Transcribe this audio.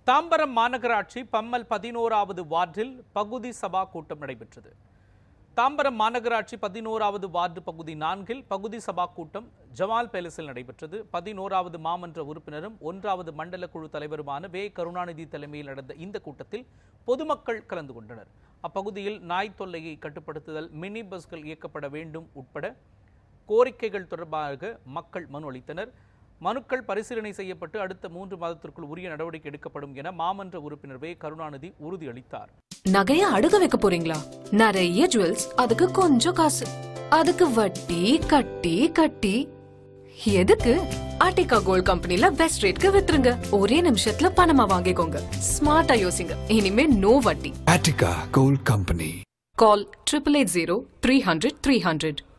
தாம்பரம் மாநகராட்சி பம்மல் பதினோராவது வார்டில் பகுதி சபா கூட்டம் நடைபெற்றது தாம்பரம் மாநகராட்சி பதினோராவது வார்டு பகுதி நான்கில் பகுதி சபா கூட்டம் ஜமால் பேலஸில் நடைபெற்றது பதினோராவது மாமன்ற உறுப்பினரும் ஒன்றாவது மண்டல குழு தலைவருமான வே கருணாநிதி தலைமையில் நடந்த இந்த கூட்டத்தில் பொதுமக்கள் கலந்து கொண்டனர் அப்பகுதியில் நாய் தொல்லையை கட்டுப்படுத்துதல் மினி பஸ்கள் இயக்கப்பட வேண்டும் உட்பட கோரிக்கைகள் தொடர்பாக மக்கள் மனு அளித்தனர் மனுக்கள் பரிசீலனை செய்யப்பட்டு அடுத்த மூன்று மாதத்திற்குள் உரிய நடவடிக்கை எடுக்கப்படும் என மாமன்ற உறுப்பினர் வே கருணாநிதி உறுதியளித்தார் நகைய அடுக வைக்க போறீங்களா நிறைய ஜுவல்ஸ் அதுக்கு கொஞ்சம் காசு அதுக்கு வட்டி கட்டி கட்டி எதுக்கு ஆர்டிகா கோல்ட் கம்பெனில பெஸ்ட் ரேட்க்கு வித்துருங்க ஒரே நிமிஷத்துல பணமா வாங்கிக்கோங்க ஸ்மார்ட்டா யோசிங்க இனிமே நோ வட்டி Attica Gold Company. Call triple eight zero three hundred three hundred